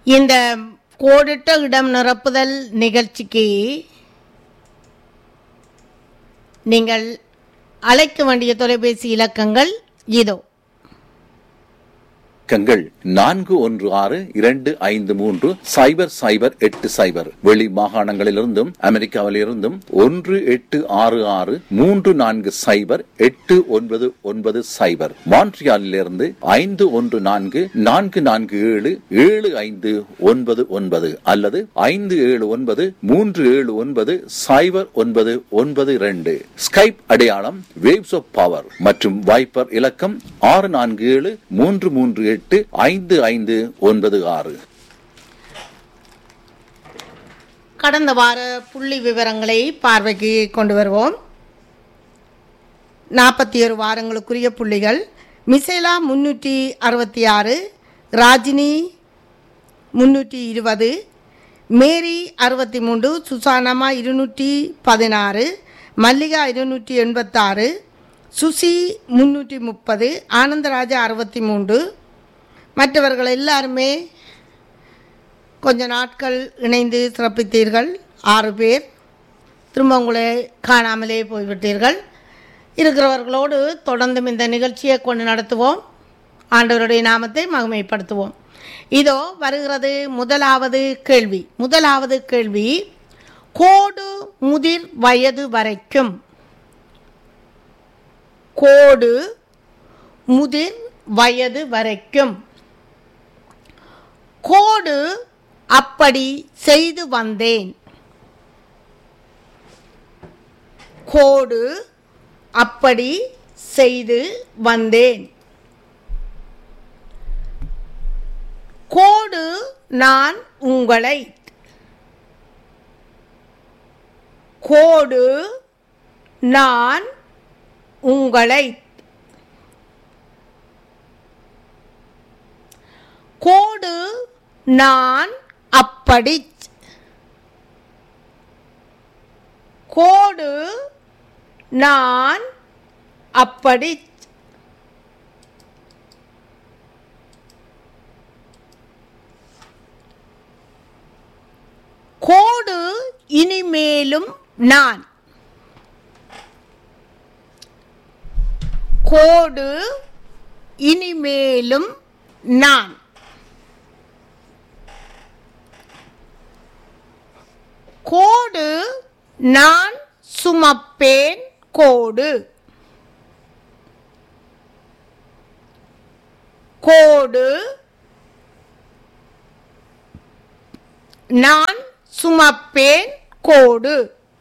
இந்த கோடிட்ட இடம் நிரப்புதல் நிகழ்ச்சிக்கு நீங்கள் அழைக்க வேண்டிய தொலைபேசி இலக்கங்கள் இதோ இலக்கங்கள் நான்கு ஒன்று ஆறு இரண்டு ஐந்து மூன்று சைபர் சைபர் எட்டு சைபர் வெளி மாகாணங்களிலிருந்தும் அமெரிக்காவிலிருந்தும் ஒன்று எட்டு ஆறு ஆறு மூன்று நான்கு சைபர் எட்டு ஒன்பது ஒன்பது சைபர் மான்ட்ரியாலிலிருந்து ஐந்து ஒன்று நான்கு நான்கு நான்கு ஏழு ஏழு ஐந்து ஒன்பது ஒன்பது அல்லது ஐந்து ஏழு ஒன்பது மூன்று ஏழு ஒன்பது சைபர் ஒன்பது ஒன்பது இரண்டு ஸ்கைப் அடையாளம் வேவ்ஸ் ஆஃப் பவர் மற்றும் வைப்பர் இலக்கம் ஆறு நான்கு ஏழு மூன்று மூன்று எட்டு ஐந்து ஐந்து ஒன்பது ஆறு கடந்த வார புள்ளி விவரங்களை பார்வைக்கு கொண்டு வருவோம் நாற்பத்தி ஏழு வாரங்களுக்குரிய புள்ளிகள் மிசேலா முன்னூற்றி அறுபத்தி ஆறு ராஜினி முன்னூற்றி இருபது மேரி அறுபத்தி மூன்று சுசானம்மா இருநூற்றி பதினாறு மல்லிகா இருநூற்றி எண்பத்தாறு சுசி முன்னூற்றி முப்பது ஆனந்தராஜா அறுபத்தி மூன்று மற்றவர்கள் எல்லாருமே கொஞ்ச நாட்கள் இணைந்து சிறப்பித்தீர்கள் ஆறு பேர் திரும்ப உங்களை காணாமலே போய்விட்டீர்கள் இருக்கிறவர்களோடு தொடர்ந்தும் இந்த நிகழ்ச்சியை கொண்டு நடத்துவோம் ஆண்டவருடைய நாமத்தை மகிமைப்படுத்துவோம் இதோ வருகிறது முதலாவது கேள்வி முதலாவது கேள்வி கோடு முதிர் வயது வரைக்கும் கோடு முதிர் வயது வரைக்கும் கோடு அப்படி செய்து வந்தேன் கோடு அப்படி செய்து வந்தேன் கோடு நான் உங்களை கோடு நான் உங்களை கோடு நான் அப்படி கோடு நான் அப்படி கோடு இனிமேலும் நான் கோடு இனிமேலும் நான் கோடு நான் சுமப்பேன் கோடு கோடு நான் சுமப்பேன் கோடு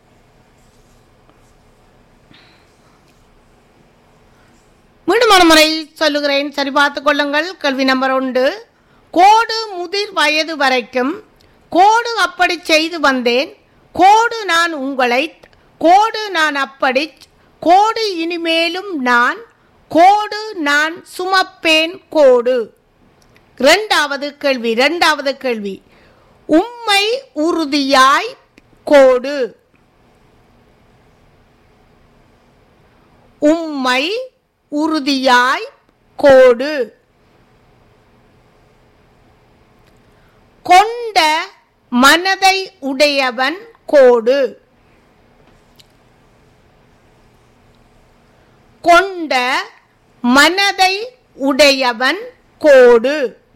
மீண்டும் ஒரு முறை சொல்லுகிறேன் சரி பார்த்துக் கொள்ளுங்கள் கல்வி நம்பர் ஒன்று கோடு முதிர் வயது வரைக்கும் கோடு அப்படி செய்து வந்தேன் கோடு நான் உங்களை கோடு நான் அப்படி கோடு இனிமேலும் நான் கோடு நான் சுமப்பேன் கோடு இரண்டாவது கேள்வி இரண்டாவது கேள்வி உம்மை உறுதியாய் கோடு உம்மை உறுதியாய் கோடு கொண்ட மனதை உடையவன் கோடு கொண்ட மனதை உடையவன் கோடு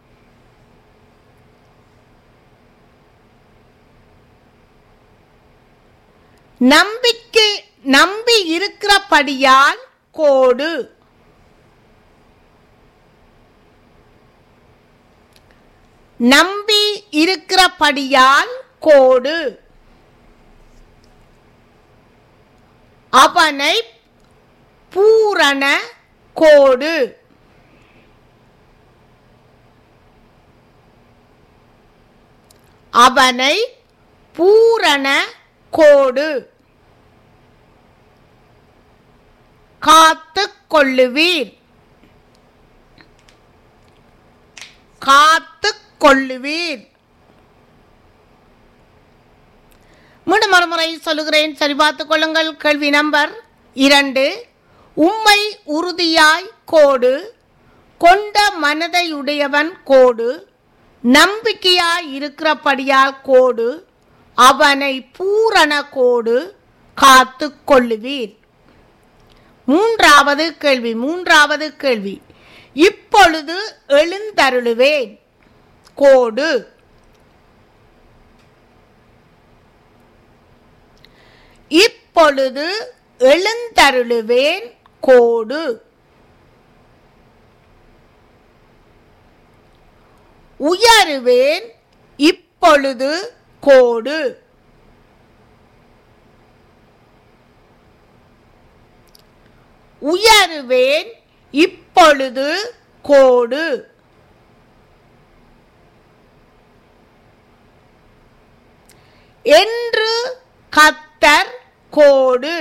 நம்பிக்கை நம்பி இருக்கிறபடியால் கோடு நம்பி இருக்கிறபடியால் கோடு அவனை பூரண கோடு அவனை பூரண கோடு காத்து கொள்ளுவீர் காத்து கொள்ளுவீர் மீண்டும் மறுமுறை சொல்லுகிறேன் சரி பார்த்துக் கொள்ளுங்கள் கேள்வி நம்பர் இரண்டு உம்மை உறுதியாய் கோடு கொண்ட மனதையுடையவன் கோடு நம்பிக்கையாய் இருக்கிறபடியால் கோடு அவனை பூரண கோடு காத்து கொள்ளுவீர் மூன்றாவது கேள்வி மூன்றாவது கேள்வி இப்பொழுது எழுந்தருளுவேன் கோடு இப்பொழுது எழுந்தருளுவேன் கோடு உயருவேன் இப்பொழுது கோடு உயருவேன் இப்பொழுது கோடு என்று கத்தர் கோடு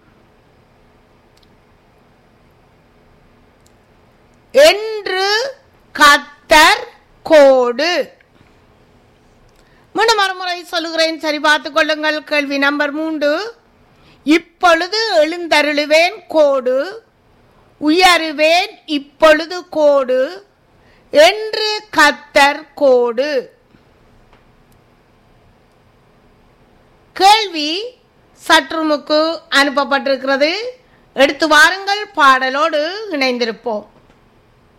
என்று கத்தர் கோடு மீண்டும் மறுமுறை சொல்லுகிறேன் சரி பார்த்துக் கொள்ளுங்கள் கேள்வி நம்பர் மூன்று இப்பொழுது எழுந்தருளுவேன் கோடு உயருவேன் இப்பொழுது கோடு என்று கத்தர் கோடு கேள்வி சற்றுமுக்கு அனுப்பப்பட்டிருக்கிறது எடுத்து வாருங்கள் பாடலோடு இணைந்திருப்போம்